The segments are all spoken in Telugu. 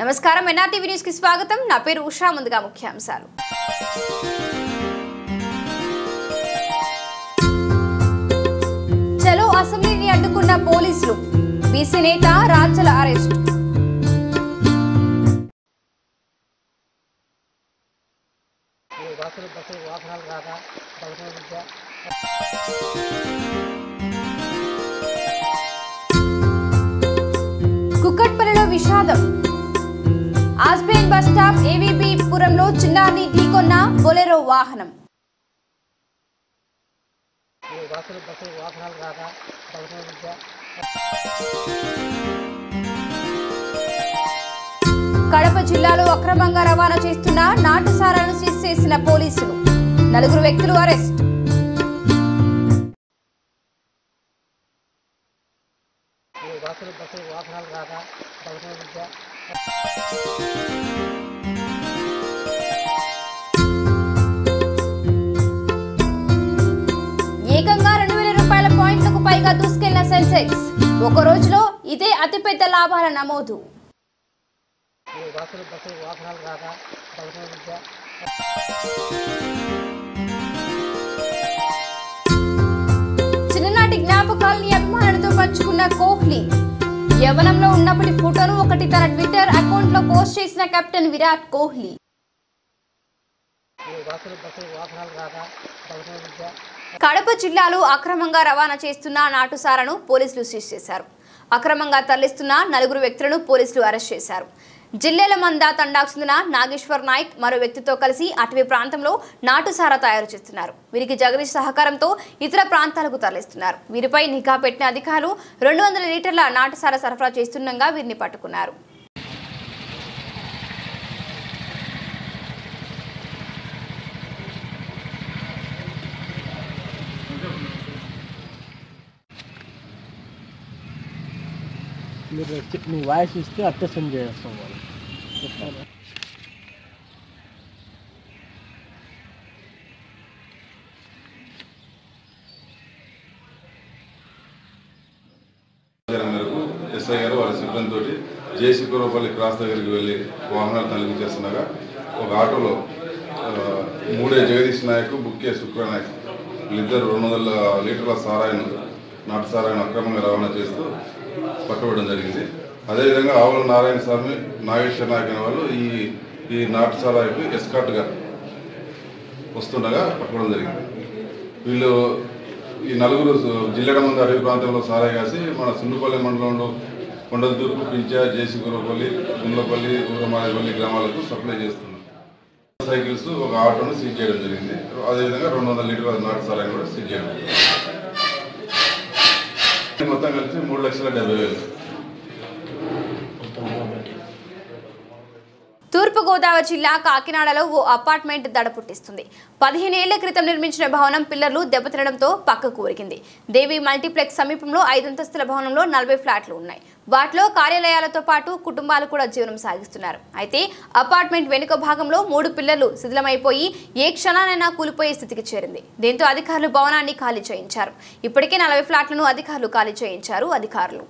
నమస్కారం ఎన్ఆర్టీవీ న్యూస్ కి స్వాగతం నా పేరు ఉషా ముందుగా ముఖ్యాంశాలు చలో అసెంబ్లీని అడ్డుకున్న పోలీసులు బీసీ నేత రాచల అరెస్ట్ ఈ బస్సులు బస్సులు వాహనాలు రాక బలమైన విద్య కుక్కట్పల్లిలో విషాదం ఆస్బేన్ బస్ స్టాప్ ఏవీబీ పురంలో చిన్నారిని ఢీకొన్న బొలెరో వాహనం ఈ బస్సులు బస్సులు వాహనాలు రాక బలమైన విద్య కడప జిల్లాలో అక్రమంగా రవాణా చేస్తున్న నాటుసారాలను సీజ్ చేసిన పోలీసులు నలుగురు వ్యక్తులు అరెస్ట్ ఈ బస్సులు బస్సులు వాహనాలు రాక బలమైన విద్య ఏకంగా రెండు వేల రూపాయల పాయింట్లకు పైగా దూసుకెళ్లిన సెన్సెక్స్ ఒక రోజులో ఇదే అతిపెద్ద లాభాల నమోదు ఈ బస్సులు బస్సులు వాహనాలు రాక బలమైన విద్య చిన్ననాటి జ్ఞాపకాలని అభిమానులతో పంచుకున్న కోహ్లీ యవనంలో ఉన్నప్పటి ఫోటోను ఒకటి తన ట్విట్టర్ అకౌంట్ లో పోస్ట్ చేసిన కెప్టెన్ విరాట్ కోహ్లీ ఈ బస్సులు బస్సులు వాహనాలు రాక బలమైన విద్య కడప జిల్లాలో అక్రమంగా రవాణా చేస్తున్న నాటుసారాను పోలీసులు సీజ్ చేశారు అక్రమంగా తరలిస్తున్న నలుగురు వ్యక్తులను పోలీసులు అరెస్ట్ చేశారు జిల్లేల మంద తండాకు చెందిన నాగేశ్వర్ నాయక్ మరో వ్యక్తితో కలిసి అటవీ ప్రాంతంలో నాటుసారా తయారు చేస్తున్నారు వీరికి జగదీష్ సహకారంతో ఇతర ప్రాంతాలకు తరలిస్తున్నారు వీరిపై నిఘా పెట్టిన అధికారులు రెండు వందల లీటర్ల నాటుసారా సరఫరా చేస్తుండగా వీరిని పట్టుకున్నారు మీరు వచ్చి మీ వాయిస్ ఇస్తే అట్టే సెండ్ చేస్తాం వాళ్ళు చెప్తాను సమాచారం మేరకు ఎస్ఐ గారు వాళ్ళ సిబ్బందితో జేసీ కురవపల్లి క్రాస్ దగ్గరికి వెళ్ళి వాహనాలు తనిఖీ చేస్తుండగా ఒక ఆటోలో ఆ, మూడే జగదీష్ నాయక్ బుక్కే శుక్ర నాయక్ వీళ్ళిద్దరు రెండు వందల లీటర్ల సారాయిను నాటు సారాయిను అక్రమంగా రవాణా చేస్తూ పట్టుబడడం జరిగింది అదేవిధంగా ఆవుల నారాయణ స్వామి నాగేశ్వర నాయక్ అనే వాళ్ళు ఈ ఈ నాటు సారాయికి ఎస్కాట్గా వస్తుండగా పట్టుకోవడం జరిగింది వీళ్ళు ఈ నలుగురు జిల్లెడ మంది అడవి ప్రాంతంలో సారాయి కాసి మన సుండుపల్లి మండలంలో కొండలతూర్పు పించా జేసిగురపల్లి గుండ్లపల్లి ఊరమాయపల్లి గ్రామాలకు సప్లై చేస్తున్నారు సైకిల్స్ ఒక ఆటోను సీజ్ చేయడం జరిగింది అదేవిధంగా రెండు వందల లీటర్ల నాటు సారాయిని కూడా సీజ్ చేయడం జరిగింది. మొత్తం కలిసి మూడు లక్షల డెబ్బై వేలు తూర్పుగోదావరి జిల్లా కాకినాడలో ఓ అపార్ట్మెంట్ దడ పుట్టిస్తుంది పదిహేను ఏళ్ల క్రితం నిర్మించిన భవనం పిల్లర్లు దెబ్బతినడంతో పక్కకు ఉరికింది దేవి మల్టీప్లెక్స్ సమీపంలో ఐదంతస్తుల భవనంలో నలభై ఫ్లాట్లు ఉన్నాయి వాటిలో కార్యాలయాలతో పాటు కుటుంబాలు కూడా జీవనం సాగిస్తున్నారు అయితే అపార్ట్మెంట్ వెనుక భాగంలో మూడు పిల్లర్లు శిథిలమైపోయి ఏ క్షణానైనా కూలిపోయే స్థితికి చేరింది దీంతో అధికారులు భవనాన్ని ఖాళీ చేయించారు ఇప్పటికే నలభై ఫ్లాట్లను అధికారులు ఖాళీ చేయించారు అధికారులు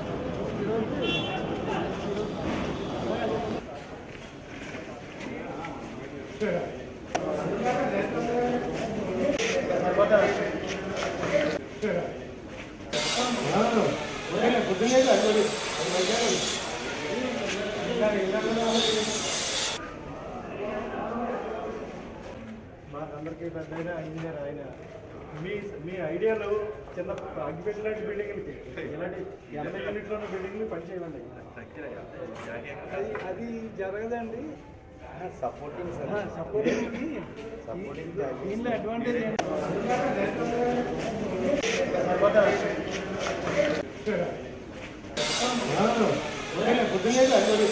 మాకందరికీ పెద్ద ఆయన ఇంజనీర్ ఆయన మీ మీ ఐడియాలు చిన్న అగ్గిపెట్టి లాంటి బిల్డింగ్లకి ఇలాంటి ఎనభై యూనిట్లో ఉన్న బిల్డింగ్లు పనిచేయమండి అది అది జరగదండి సపోర్టింగ్ సపోర్టింగ్ దీనిలో అడ్వాంటేజ్ పొద్దున్నే అల్లరి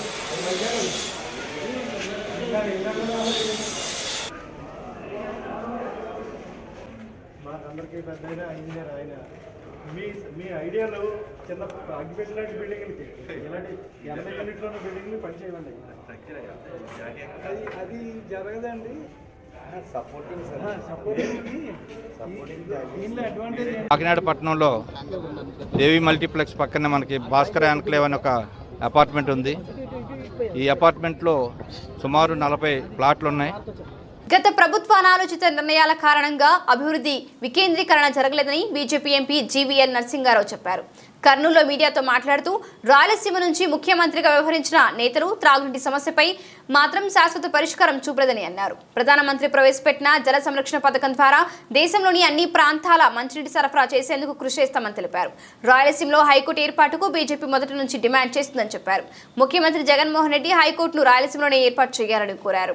మాకందరికీ పెద్ద ఆయన ఇంజనీర్ ఆయన మీ మీ ఐడియాలు చిన్న అగ్గిపెట్టి లాంటి బిల్డింగ్లకి ఇలాంటి ఎనభై యూనిట్లో ఉన్న బిల్డింగ్లు పనిచేయమండి అది అది జరగదండి సపోర్టింగ్ సపోర్టింగ్ దీనిలో అడ్వాంటేజ్ కాకినాడ పట్టణంలో దేవి మల్టీప్లెక్స్ పక్కనే మనకి భాస్కర్ ఎన్క్లేవ్ అని ఒక అపార్ట్మెంట్ ఉంది ఈ అపార్ట్మెంట్లో సుమారు నలభై ప్లాట్లు ఉన్నాయి గత ప్రభుత్వ అనాలోచిత నిర్ణయాల కారణంగా అభివృద్ధి వికేంద్రీకరణ జరగలేదని బీజేపీ ఎంపీ జీవీఎల్ నరసింగారావు చెప్పారు కర్నూలులో మీడియాతో మాట్లాడుతూ రాయలసీమ నుంచి ముఖ్యమంత్రిగా వ్యవహరించిన నేతలు త్రాగునీటి సమస్యపై మాత్రం శాశ్వత పరిష్కారం చూపలేదని అన్నారు ప్రధానమంత్రి ప్రవేశపెట్టిన జల సంరక్షణ పథకం ద్వారా దేశంలోని అన్ని ప్రాంతాల మంచినీటి సరఫరా చేసేందుకు కృషి చేస్తామని తెలిపారు రాయలసీమలో హైకోర్టు ఏర్పాటుకు బీజేపీ మొదటి నుంచి డిమాండ్ చేస్తుందని చెప్పారు ముఖ్యమంత్రి జగన్మోహన్ రెడ్డి హైకోర్టును రాయలసీమలోనే ఏర్పాటు చేయాలని కోరారు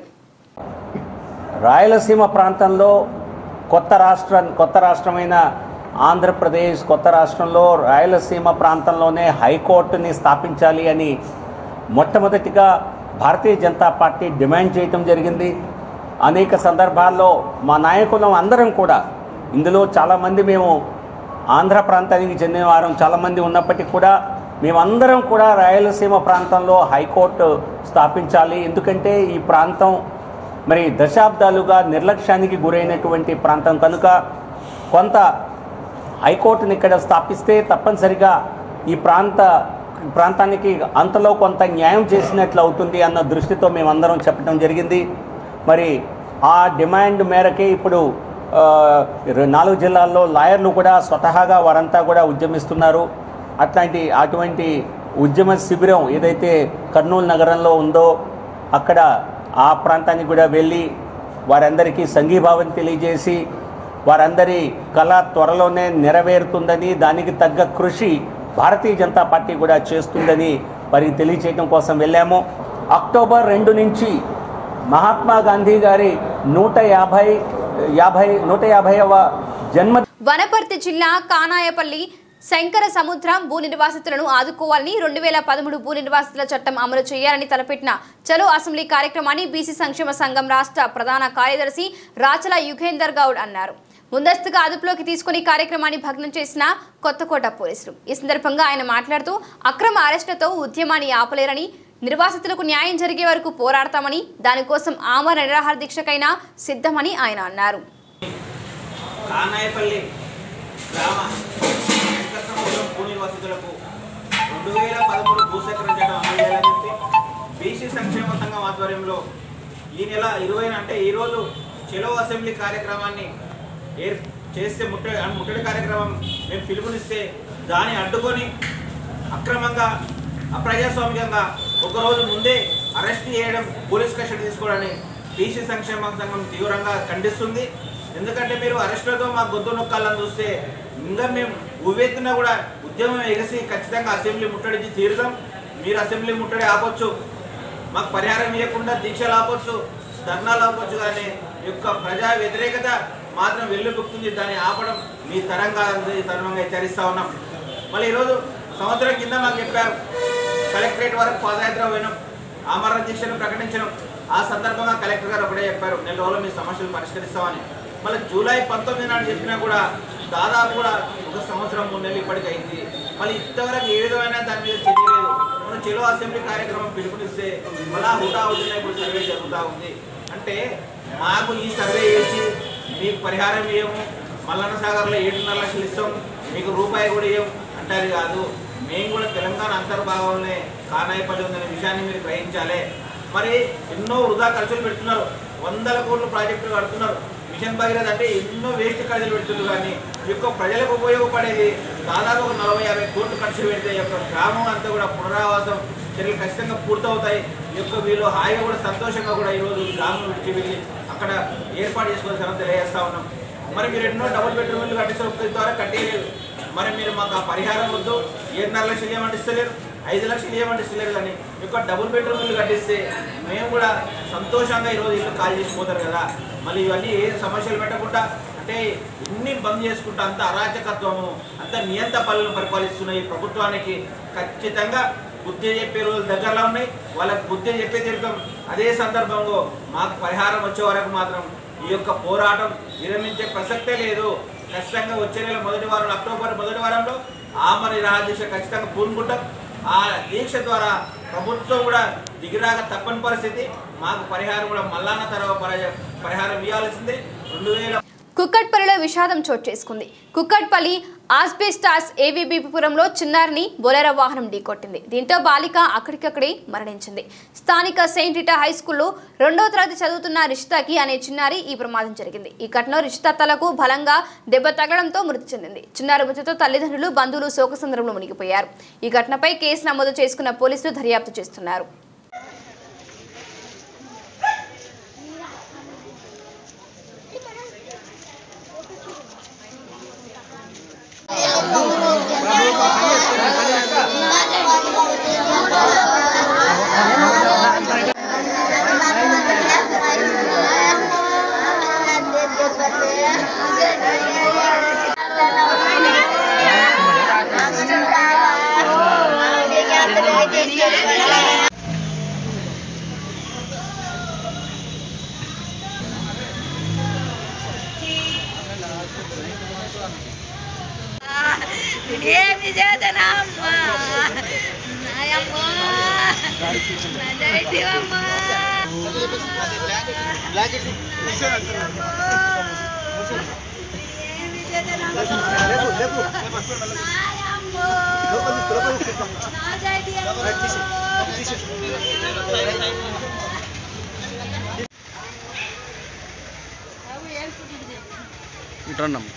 రాయలసీమ ప్రాంతంలో కొత్త రాష్ట్ర కొత్త రాష్ట్రమైన ఆంధ్రప్రదేశ్ కొత్త రాష్ట్రంలో రాయలసీమ ప్రాంతంలోనే హైకోర్టుని స్థాపించాలి అని మొట్టమొదటిగా భారతీయ జనతా పార్టీ డిమాండ్ చేయటం జరిగింది అనేక సందర్భాల్లో మా నాయకులం అందరం కూడా ఇందులో చాలామంది మేము ఆంధ్ర ప్రాంతానికి చెందిన వారం చాలామంది ఉన్నప్పటికీ కూడా మేమందరం కూడా రాయలసీమ ప్రాంతంలో హైకోర్టు స్థాపించాలి ఎందుకంటే ఈ ప్రాంతం మరి దశాబ్దాలుగా నిర్లక్ష్యానికి గురైనటువంటి ప్రాంతం కనుక కొంత హైకోర్టుని ఇక్కడ స్థాపిస్తే తప్పనిసరిగా ఈ ప్రాంత ప్రాంతానికి అంతలో కొంత న్యాయం చేసినట్లు అవుతుంది అన్న దృష్టితో మేమందరం చెప్పడం జరిగింది మరి ఆ డిమాండ్ మేరకే ఇప్పుడు ఆ, ఇరు- నాలుగు జిల్లాల్లో లాయర్లు కూడా స్వతహాగా వారంతా కూడా ఉద్యమిస్తున్నారు అట్లాంటి అటువంటి ఉద్యమ శిబిరం ఏదైతే కర్నూలు నగరంలో ఉందో అక్కడ ఆ ప్రాంతానికి కూడా వెళ్ళి వారందరికీ సంఘీభావం తెలియజేసి వారందరి కళ త్వరలోనే నెరవేరుతుందని దానికి తగ్గ కృషి భారతీయ జనతా పార్టీ కూడా చేస్తుందని వారికి తెలియచేయడం కోసం వెళ్ళాము అక్టోబర్ రెండు నుంచి మహాత్మా గాంధీ గారి నూట యాభై యాభై నూట యాభైవ జన్మ వనపర్తి జిల్లా కానాయపల్లి శంకర సముద్రం భూ నిర్వాసితులను ఆదుకోవాలని రెండు వేల పదమూడు భూ నిర్వాసితుల చట్టం అమలు చేయాలని తలపెట్టిన చలో అసెంబ్లీ కార్యక్రమాన్ని బీసీ సంక్షేమ సంఘం రాష్ట్ర ప్రధాన కార్యదర్శి రాచల యుగేందర్ గౌడ్ అన్నారు ముందస్తుగా అదుపులోకి తీసుకుని కార్యక్రమాన్ని భగ్నం చేసిన కొత్తకోట పోలీసులు ఈ సందర్భంగా ఆయన మాట్లాడుతూ అక్రమ అరెస్టులతో ఉద్యమాన్ని ఆపలేరని నిర్వాసితులకు న్యాయం జరిగే వరకు పోరాడతామని దానికోసం ఆమరణ నిరాహార దీక్షకైనా సిద్ధమని ఆయన అన్నారు కానాయపల్లి గ్రామ వెంకటసముద్రం భూ నివాసితులకు రెండు వేల పదమూడు భూసేకరణ చట్టం అమలు చేయాలని చెప్పి బీసీ సంక్షేమ సంఘం ఆధ్వర్యంలో ఈ నెల ఇరవై అంటే ఈరోజు చెలో అసెంబ్లీ కార్యక్రమాన్ని ఏర్ చేస్తే ముట్ట ముట్టడి కార్యక్రమం మేము పిలుపునిస్తే దాన్ని అడ్డుకొని అక్రమంగా అప్రజాస్వామికంగా ఒకరోజు ముందే అరెస్ట్ చేయడం పోలీస్ కస్టడీ తీసుకోవడాన్ని బీసీ సంక్షేమ సంఘం తీవ్రంగా ఖండిస్తుంది ఎందుకంటే మీరు అరెస్టులతో మా గొంతు నొక్కాలని చూస్తే ఇంకా మేము ఉవ్వెత్తున కూడా ఉద్యమం ఎగసి ఖచ్చితంగా అసెంబ్లీ ముట్టడికి తీరుదాం మీరు అసెంబ్లీ ముట్టడి ఆపొచ్చు మాకు పరిహారం ఇవ్వకుండా దీక్షలు ఆపొచ్చు ధర్నాలు ఆపొచ్చు కానీ ఈ యొక్క ప్రజా వ్యతిరేకత మాత్రం వెల్లుబుక్తుంది దాన్ని ఆపడం మీ తరం కాదని ఈ తరుణంగా హెచ్చరిస్తా ఉన్నాం మళ్ళీ ఈరోజు సంవత్సరం కింద మాకు చెప్పారు కలెక్టరేట్ వరకు పాదయాత్ర పోయినాం ఆమరణ దీక్షను ప్రకటించడం ఆ సందర్భంగా కలెక్టర్ గారు ఒకటే చెప్పారు నెల రోజులు మీ సమస్యలు పరిష్కరిస్తామని మళ్ళీ జూలై పంతొమ్మిది నాడు చెప్పినా కూడా దాదాపు కూడా ఒక సంవత్సరం మూడు నెలలు ఇప్పటికి అయింది మళ్ళీ ఇంతవరకు ఏ విధమైన దాని మీద చర్య లేదు మనం చెలో అసెంబ్లీ కార్యక్రమం పిలుపునిస్తే మళ్ళా హుటా హుటిన ఇప్పుడు సర్వే జరుగుతూ ఉంది అంటే మాకు ఈ సర్వే చేసి మీకు పరిహారం ఇవ్వము మల్లన్న సాగర్లో ఏడున్నర లక్షలు ఇస్తాం మీకు రూపాయి కూడా ఇవ్వం అంటారు కాదు మేము కూడా తెలంగాణ అంతర్భాగంలోనే కానాయపల్లి ఉందనే విషయాన్ని మీరు గ్రహించాలి మరి ఎన్నో వృధా ఖర్చులు పెడుతున్నారు వందల కోట్ల ప్రాజెక్టులు కడుతున్నారు మిషన్ భగీరథ అంటే ఎన్నో వేస్ట్ ఖర్చులు పెడుతున్నారు కానీ ఈ యొక్క ప్రజలకు ఉపయోగపడేది దాదాపు ఒక నలభై యాభై కోట్లు ఖర్చు పెడితే ఈ యొక్క గ్రామం అంతా కూడా పునరావాసం చర్యలు ఖచ్చితంగా పూర్తవుతాయి ఈ యొక్క వీళ్ళు హాయిగా కూడా సంతోషంగా కూడా ఈరోజు ఈ గ్రామం విడిచి వెళ్ళి అక్కడ ఏర్పాటు చేసుకోవాల్సిన తెలియజేస్తా ఉన్నాం మరి మీరు ఎన్నో డబుల్ బెడ్రూమ్ ఇల్లు కట్టించే ఒక్క ద్వారా కట్టేయలేదు మరి మీరు మాకు ఆ పరిహారం వద్దు ఏడున్నర లక్షలు ఇవ్వమంటే ఇస్తలేరు ఐదు లక్షలు ఇవ్వమంటే ఇస్తలేరు కానీ యొక్క డబుల్ బెడ్రూమ్ ఇల్లు కట్టిస్తే మేము కూడా సంతోషంగా ఈరోజు ఇల్లు కాల్ చేసిపోతారు కదా మళ్ళీ ఇవన్నీ ఏ సమస్యలు పెట్టకుండా అంటే ఇన్ని బంద్ చేసుకుంటూ అంత అరాచకత్వము అంత నియంత పాలన పరిపాలిస్తున్న ఈ ప్రభుత్వానికి ఖచ్చితంగా బుద్ధి చెప్పే రోజులు దగ్గరలో ఉన్నాయి వాళ్ళకి బుద్ధి చెప్పే తీరుతాం అదే సందర్భంలో మాకు పరిహారం వచ్చే వరకు మాత్రం ఈ యొక్క పోరాటం విరమించే ప్రసక్తే లేదు ఖచ్చితంగా వచ్చే నెల మొదటి వారం అక్టోబర్ మొదటి వారంలో ఆమర నిరాహార దీక్ష ఖచ్చితంగా పూనుకుంటాం ఆ దీక్ష ద్వారా ప్రభుత్వం కూడా దిగిరాక తప్పని పరిస్థితి మాకు పరిహారం కూడా మల్లాన్న తర్వాత పరి- పరిహారం ఇవ్వాల్సిందే రెండు వేల కుక్కట్పల్లిలో విషాదం చోటు చేసుకుంది కుక్కట్పల్లి ఆస్బెస్టాస్ ఏవీబీపురంలో చిన్నారిని బొలెరో వాహనం ఢీకొట్టింది దీంతో బాలిక అక్కడికక్కడే మరణించింది స్థానిక సెయింట్ రిటా హై స్కూల్లో రెండో తరగతి చదువుతున్న రిషితాకి అనే చిన్నారి ఈ ప్రమాదం జరిగింది ఈ ఘటనలో రిషితా తలకు బలంగా దెబ్బ తగలడంతో మృతి చెందింది చిన్నారి మృతితో తల్లిదండ్రులు బంధువులు శోకసంద్రంలో మునిగిపోయారు ఈ ఘటనపై కేసు నమోదు చేసుకున్న పోలీసులు దర్యాప్తు చేస్తున్నారు ఏమి చేతనమ్మా నాయమ్మా నా జయశివమ్మా ఏమి చేతనమ్మా నాయమ్మో నా జయశివమ్మా ఇటున్నాం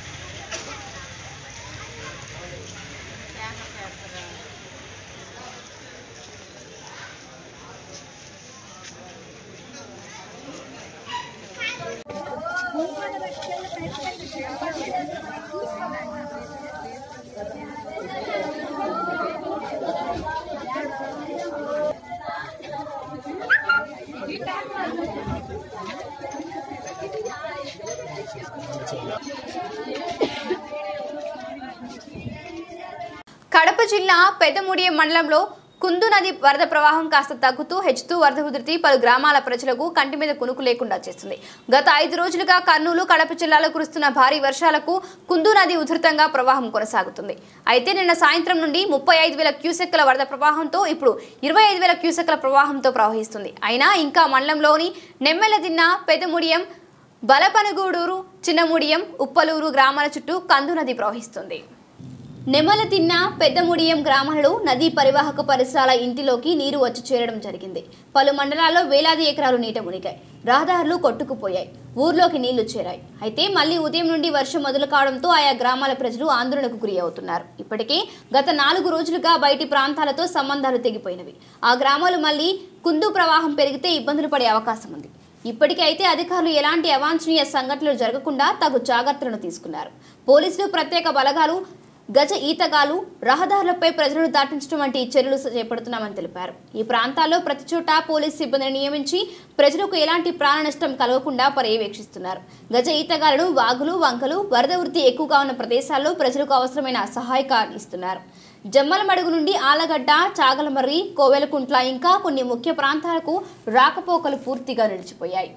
కడప జిల్లా పెదముడియ మండలంలో కుందు నది వరద ప్రవాహం కాస్త తగ్గుతూ హెచ్చుతూ వరద ఉధృతి పలు గ్రామాల ప్రజలకు కంటి మీద కునుకు లేకుండా చేస్తుంది గత ఐదు రోజులుగా కర్నూలు కడప జిల్లాలో కురుస్తున్న భారీ వర్షాలకు కుందు నది ఉధృతంగా ప్రవాహం కొనసాగుతుంది అయితే నిన్న సాయంత్రం నుండి ముప్పై ఐదు వేల క్యూసెక్కుల వరద ప్రవాహంతో ఇప్పుడు ఇరవై ఐదు వేల క్యూసెక్కుల ప్రవాహంతో ప్రవహిస్తుంది అయినా ఇంకా మండలంలోని నెమ్మెలదిన్న పెదముడియం బలపనగూడూరు చిన్నముడియం ఉప్పలూరు గ్రామాల చుట్టూ కందు నది ప్రవహిస్తుంది నెమల తిన్న పెద్దముడియం గ్రామాలలో నదీ పరివాహక పరిసరాల ఇంటిలోకి నీరు వచ్చి చేరడం జరిగింది పలు మండలాల్లో వేలాది ఎకరాలు నీట మునిగాయి రహదారులు కొట్టుకుపోయాయి ఊర్లోకి నీళ్లు చేరాయి అయితే మళ్లీ ఉదయం నుండి వర్షం మొదలు కావడంతో ఆయా గ్రామాల ప్రజలు ఆందోళనకు గురి అవుతున్నారు ఇప్పటికే గత నాలుగు రోజులుగా బయటి ప్రాంతాలతో సంబంధాలు తెగిపోయినవి ఆ గ్రామాలు మళ్లీ కుందు ప్రవాహం పెరిగితే ఇబ్బందులు పడే అవకాశం ఉంది ఇప్పటికే అయితే అధికారులు ఎలాంటి అవాంఛనీయ సంఘటనలు జరగకుండా తగు జాగ్రత్తలను తీసుకున్నారు పోలీసులు ప్రత్యేక బలగాలు గజ ఈతగాలు రహదారులపై ప్రజలను దాటించడం వంటి చర్యలు చేపడుతున్నామని తెలిపారు ఈ ప్రాంతాల్లో ప్రతి చోట పోలీస్ సిబ్బందిని నియమించి ప్రజలకు ఎలాంటి ప్రాణ నష్టం కలగకుండా పర్యవేక్షిస్తున్నారు గజ ఈతగాలను వాగులు వంకలు వరద వృత్తి ఎక్కువగా ఉన్న ప్రదేశాల్లో ప్రజలకు అవసరమైన సహాయకాన్ని ఇస్తున్నారు జమ్మలమడుగు నుండి ఆలగడ్డ చాగలమర్రి కోవెలకుంట్ల ఇంకా కొన్ని ముఖ్య ప్రాంతాలకు రాకపోకలు పూర్తిగా నిలిచిపోయాయి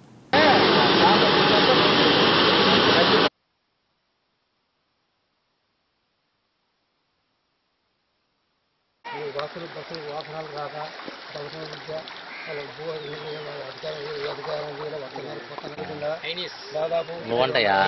బస్సులు బస్సులు వాహనాలు రాక బస్సుల మధ్య వాళ్ళ భూ అధికారం ఏ అధికారం కూడా వస్తున్నారు కొత్త నడకుండా దాదాపు నువ్వంటయా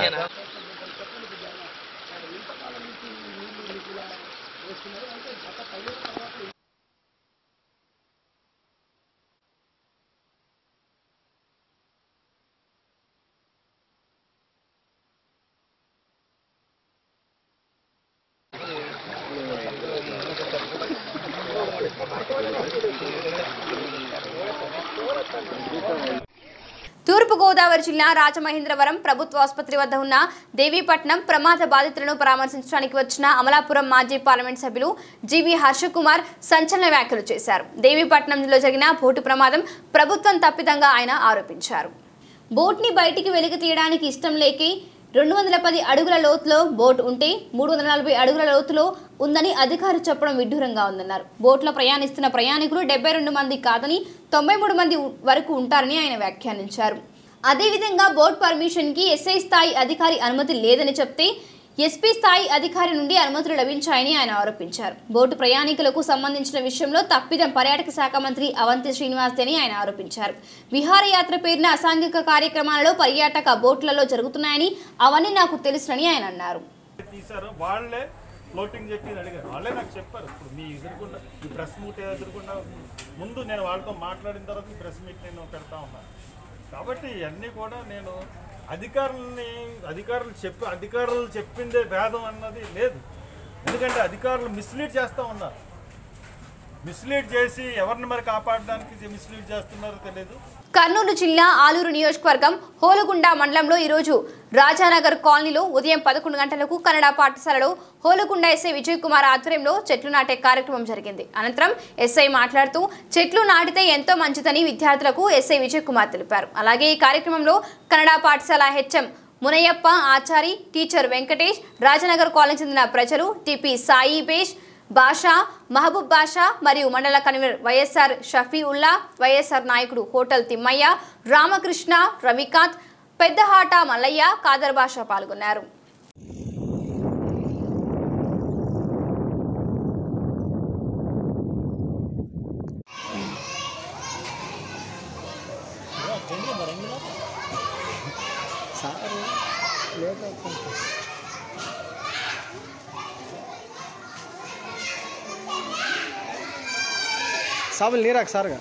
తూర్పుగోదావరి జిల్లా రాజమహేంద్రవరం ప్రభుత్వ ఆసుపత్రి వద్ద ఉన్న దేవీపట్నం ప్రమాద బాధితులను పరామర్శించడానికి వచ్చిన అమలాపురం మాజీ పార్లమెంట్ సభ్యులు జీవి హర్షకుమార్ సంచలన వ్యాఖ్యలు చేశారు దేవీపట్నంలో జరిగిన బోటు ప్రమాదం ప్రభుత్వం తప్పిదంగా ఆయన ఆరోపించారు బోట్ని బయటికి వెలికి తీయడానికి ఇష్టం లేకి రెండు వందల పది అడుగుల లోతులో బోట్ ఉంటే మూడు వందల నలభై అడుగుల లోతులో ఉందని అధికారులు చెప్పడం విడ్డూరంగా ఉందన్నారు బోట్లో ప్రయాణిస్తున్న ప్రయాణికులు డెబ్బై రెండు మంది కాదని తొంభై మూడు మంది వరకు ఉంటారని ఆయన వ్యాఖ్యానించారు అదేవిధంగా బోట్ పర్మిషన్కి ఎస్ఐ స్థాయి అధికారి అనుమతి లేదని చెప్తే ఎస్పీ స్థాయి అధికారి నుండి అనుమతులు లభించాయని ఆయన ఆరోపించారు బోటు ప్రయాణికులకు సంబంధించిన విషయంలో తప్పిదం పర్యాటక శాఖ మంత్రి అవంతి శ్రీనివాస్ అని ఆయన ఆరోపించారు విహారయాత్ర పేరున అసాంఘిక కార్యక్రమాలలో పర్యాటక బోట్లలో జరుగుతున్నాయని అవన్నీ నాకు తెలుసునని ఆయన అన్నారు తీశారో వాళ్ళే ఫ్లోటింగ్ చెప్పి అడిగారు వాళ్ళే నాకు చెప్పారు ఇప్పుడు మీ ఎదురుకుండా ఈ ప్రెస్ మీట్ ఎదురుకుండా ముందు నేను వాళ్ళతో మాట్లాడిన తర్వాత ఈ ప్రెస్ మీట్ నేను పెడతా ఉన్నాను కాబట్టి ఇవన్నీ కూడా నేను అధికారులని అధికారులు చెప్పి అధికారులు చెప్పిందే వేదం అన్నది లేదు ఎందుకంటే అధికారులు మిస్లీడ్ చేస్తూ ఉన్నారు మిస్లీడ్ చేసి ఎవరిని మరి కాపాడడానికి మిస్లీడ్ చేస్తున్నారో తెలియదు కర్నూలు జిల్లా ఆలూరు నియోజకవర్గం హోలగుండ మండలంలో ఈరోజు రాజానగర్ కాలనీలో ఉదయం పదకొండు గంటలకు కన్నడ పాఠశాలలో హోలగుండ ఎస్ఐ విజయ్ కుమార్ ఆధ్వర్యంలో చెట్లు నాటే కార్యక్రమం జరిగింది అనంతరం ఎస్ఐ మాట్లాడుతూ చెట్లు నాటితే ఎంతో మంచిదని విద్యార్థులకు ఎస్ఐ విజయ్ కుమార్ తెలిపారు అలాగే ఈ కార్యక్రమంలో కన్నడ పాఠశాల HM Munayyappa Achari teacher Venkatesh Rajanagar colony చెందిన ప్రజలు టిపి సాయి బేష్ బాషా మహబూబ్ బాషా మరియు మండల convener YSR Shafi Ulla YSR నాయకుడు హోటల్ తిమ్మయ్య రామకృష్ణ రవికాంత్ పెద్దహాట మల్లయ్య కాదర్ బాషా పాల్గొన్నారు సాబులు నీరాకు సార్గా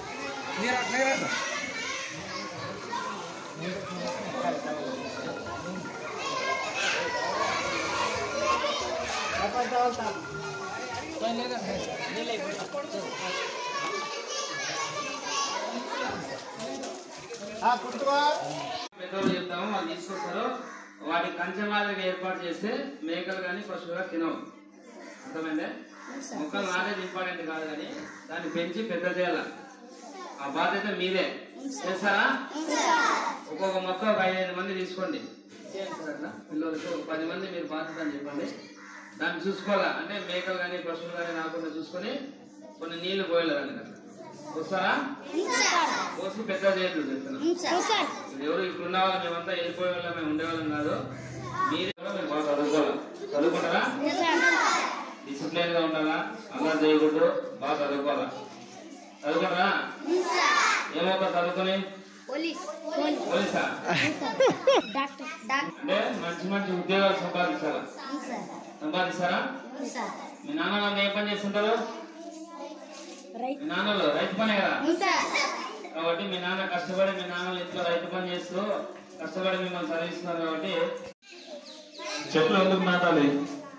పెద్దోళ్ళు చెప్తాము వాళ్ళు తీసుకొస్తారు వాటి కంచె మాదిరిగా ఏర్పాటు చేస్తే మేకలు కానీ పశువులు తినవు అర్థమైందే మొక్కలు నాటేది ఇంపార్టెంట్ కాదు కానీ దాన్ని పెంచి పెద్ద చేయాల ఆ బాధ్యత మీదే చేస్తారా ఒక్కొక్క మొక్క ఒక ఐదైదు మంది తీసుకోండి చేయండి సార్ అట్లా పిల్లలకి ఒక పది మంది మీరు బాధ్యత అని చెప్పండి దాన్ని చూసుకోవాలా అంటే మేకలు కానీ పశువులు కానీ రాకుండా చూసుకొని కొన్ని నీళ్లు పోయాలి దానికి అట్లా వస్తారా పోసి పెద్ద చేయొద్దు చెప్తున్నా ఎవరు ఇప్పుడు ఉన్న వాళ్ళు మేమంతా వెళ్ళిపోయే వాళ్ళం మేము ఉండేవాళ్ళం కాదు మీరే కూడా మేము బాగా చదువుకోవాలి చదువుకుంటారా డిసిప్లైన్ గా ఉండాలా అలా చేయకూడదు బాగా చదువుకోవాలా చదువుకుంటారా ఏమవుతా చదువుకొని పోలీసా అంటే మంచి మంచి ఉద్యోగాలు సంపాదించాలా సంపాదిస్తారా మీ నాన్న నన్ను ఏ పని చేస్తుంటారు మీ నాన్నలు రైతు పనే కదా కాబట్టి మీ నాన్న కష్టపడి మీ నాన్నలు ఇంట్లో రైతు పని చేస్తూ కష్టపడి మిమ్మల్ని చదివిస్తున్నారు కాబట్టి చెట్లు ఎందుకు నాటాలి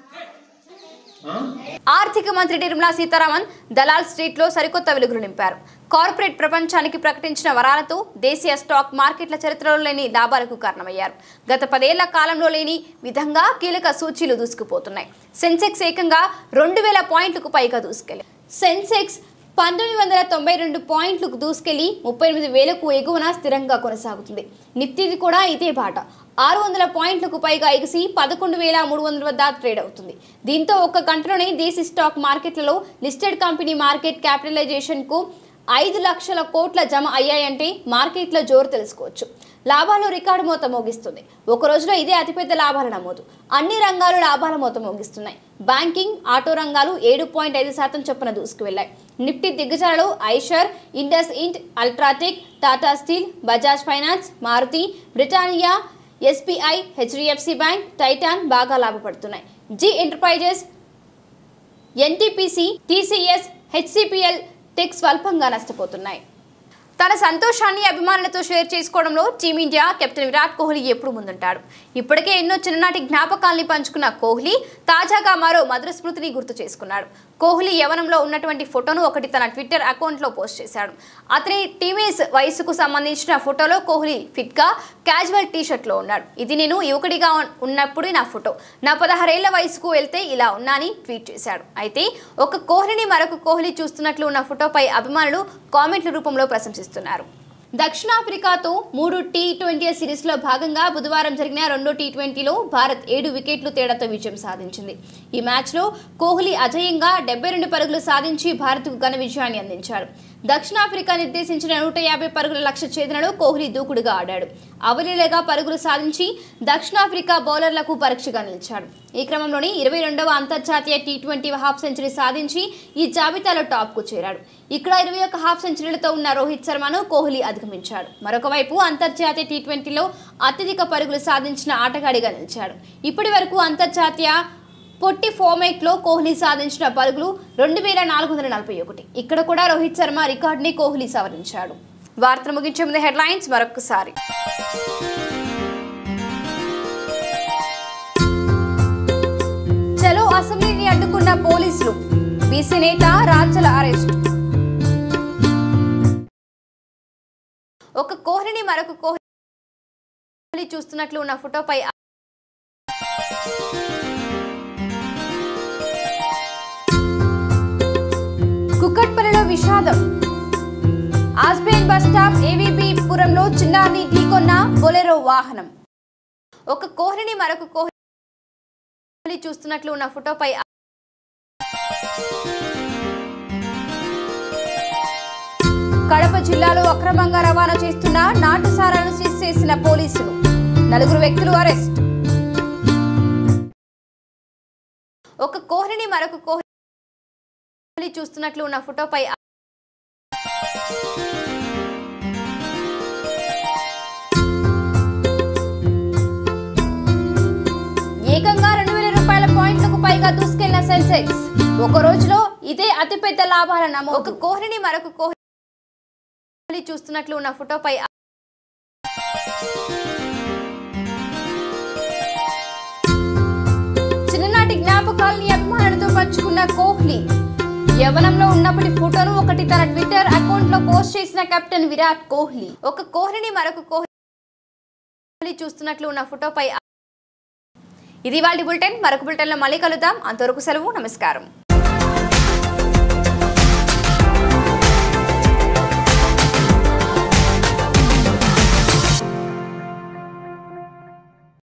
ఆ? ఆర్థిక మంత్రి నిర్మలా సీతారామన్ దలాల్ స్ట్రీట్లో సరికొత్త వెలుగులు నింపారు కార్పొరేట్ ప్రపంచానికి ప్రకటించిన వరాలతో దేశీయ స్టాక్ మార్కెట్ల చరిత్రలో లేని లాభాలకు కారణమయ్యారు గత పదేళ్ల కాలంలో లేని విధంగా కీలక సూచీలు దూసుకుపోతున్నాయి సెన్సెక్స్ ఏకంగా రెండు వేల పాయింట్లకు పైగా దూసుకెళ్లి సెన్సెక్స్ పంతొమ్మిది వందల తొంభై రెండు పాయింట్లకు దూసుకెళ్లి ముప్పై ఎనిమిది వేలకు ఎగువన స్థిరంగా కొనసాగుతుంది నిఫ్టీది కూడా ఇదే బాట ఆరు వందల పాయింట్లకు పైగా ఎగిసి పదకొండు వేల మూడు వందల వద్ద ట్రేడ్ అవుతుంది దీంతో ఒక్క గంటలోనే దేశీ స్టాక్ మార్కెట్లలో లిస్టెడ్ కంపెనీ మార్కెట్ క్యాపిటలైజేషన్కు ఐదు లక్షల కోట్ల జమ అయ్యాయంటే మార్కెట్లో జోరు తెలుసుకోవచ్చు లాభాలు రికార్డు మోత మోగిస్తుంది ఒక రోజులో ఇదే అతిపెద్ద లాభాల నమోదు అన్ని రంగాలు లాభాల మోత మోగిస్తున్నాయి బ్యాంకింగ్ ఆటో రంగాలు ఏడు పాయింట్ ఐదు శాతం చొప్పున దూసుకువెళ్లాయి నిఫ్టీ దిగ్గజాలలో Eicher IndusInd UltraTech Tata steel Bajaj finance Maruti Britannia SBI HDFC bank Titan బాగా లాభపడుతున్నాయి Zee enterprises NTPC TCS HCPL tech స్వల్పంగా నష్టపోతున్నాయి తన సంతోషాన్ని అభిమానులతో షేర్ చేసుకోవడంలో టీమిండియా కెప్టెన్ విరాట్ కోహ్లీ ఎప్పుడు ముందుంటాడు ఇప్పటికే ఎన్నో చిన్ననాటి జ్ఞాపకాల్ని పంచుకున్న కోహ్లీ తాజాగా మరో మధుర స్మృతిని గుర్తు చేసుకున్నాడు కోహ్లీ యవనంలో ఉన్నటువంటి ఫోటోను ఒకటి తన ట్విట్టర్ అకౌంట్లో పోస్ట్ చేశాడు అతని టీమేస్ వయసుకు సంబంధించిన ఫోటోలో కోహ్లీ ఫిట్గా క్యాజువల్ టీషర్ట్లో ఉన్నాడు ఇది నేను యువకుడిగా ఉన్నప్పుడు నా ఫోటో నా పదహారేళ్ల వయసుకు వెళ్తే ఇలా ఉన్నాని ట్వీట్ చేశాడు అయితే ఒక కోహ్లీని మరొక కోహ్లీ చూస్తున్నట్లు ఉన్న ఫోటోపై అభిమానులు కామెంట్ల రూపంలో ప్రశంసిస్తున్నారు దక్షిణాఫ్రికాతో మూడు టీ ట్వంటీ సిరీస్లో భాగంగా బుధవారం జరిగిన రెండో టీ ట్వంటీలో భారత్ ఏడు వికెట్లు తేడాతో విజయం సాధించింది ఈ మ్యాచ్లో కోహ్లీ అజేయంగా డెబ్బై రెండు పరుగులు సాధించి భారత్కు ఘన విజయాన్ని అందించాడు దక్షిణాఫ్రికా నిర్దేశించిన నూట యాభై పరుగుల లక్ష్య ఛేదనలో కోహ్లీ దూకుడుగా ఆడాడు అవలీలగా పరుగులు సాధించి దక్షిణాఫ్రికా బౌలర్లకు పరీక్షగా నిలిచాడు ఈ క్రమంలోని ఇరవై రెండవ అంతర్జాతీయ టీ ట్వంటీ హాఫ్ సెంచరీ సాధించి ఈ జాబితాలో టాప్కు చేరాడు ఇక్కడ ఇరవై ఒక్క హాఫ్ సెంచరీలతో ఉన్న రోహిత్ శర్మను కోహ్లీ అధిగమించాడు మరొక వైపు అంతర్జాతీయ టీ ట్వంటీలో అత్యధిక పరుగులు సాధించిన ఆటగాడిగా నిలిచాడు ఇప్పటి వరకు అంతర్జాతీయ పొట్టి ఫార్మేట్లో కోహ్లీ సాధించిన పరుగులు రెండు వేల నాలుగు వందల నలభై ఒకటి ఇక్కడ కూడా రోహిత్ శర్మ రికార్డుని కోహ్లీ సవరించాడు వార్తలు ముగించే ముందు హెడ్లైన్స్ మరొకసారి చలో అసెంబ్లీని అడ్డుకున్న పోలీసులు బీసీ నేత రాజ్యల అరెస్ట్ ఒక కోహ్లీని మరొక కోహ్లీ చూస్తున్నట్లు ఉన్న ఫోటోపై కుక్కట్పల్లిలో విషాదం ఆస్బేన్ బస్ స్టాప్ ఏవీబీ పురంలో చిన్నారిని ఢీకొన్న బొలెరో వాహనం ఒక కోహ్లీని మరొక కోహ్లీ చూస్తున్నట్లు ఉన్న ఫోటోపై కడప జిల్లాలో అక్రమంగా రవాణా చేస్తున్న నాటుసారాను సీజ్ చేసిన పోలీసులు నలుగురు వ్యక్తులు అరెస్ట్ ఒక కోహ్లీని మరొక కోహ్లీ చూస్తున్నట్లు ఉన్న ఫోటోపై ఏకంగా రెండు వేల రూపాయల పాయింట్లకు పైగా దూసుకెళ్లిన సెన్సెక్స్ ఒక రోజులో ఇదే అతిపెద్ద లాభాల నమోదు ఒక కోహ్లీని మరొక కోహ్లీ చూస్తున్నట్లు ఉన్న ఫోటోపై చిన్ననాటి జ్ఞాపకాలని అభిమానులతో పంచుకున్న కోహ్లీ యవనంలో ఉన్నప్పటి ఫోటోను ఒకటి తన ట్విట్టర్ అకౌంట్ లో పోస్ట్ చేసిన కెప్టెన్ విరాట్ కోహ్లీ ఒక కోహ్లీని మరొక కోహ్లీ చూస్తున్నట్లు ఉన్న ఫోటోపై ఇది వాళ్ళ బులెటిన్ మరొక బులెటిన్లో మళ్ళీ కలుద్దాం అంతవరకు సెలవు నమస్కారం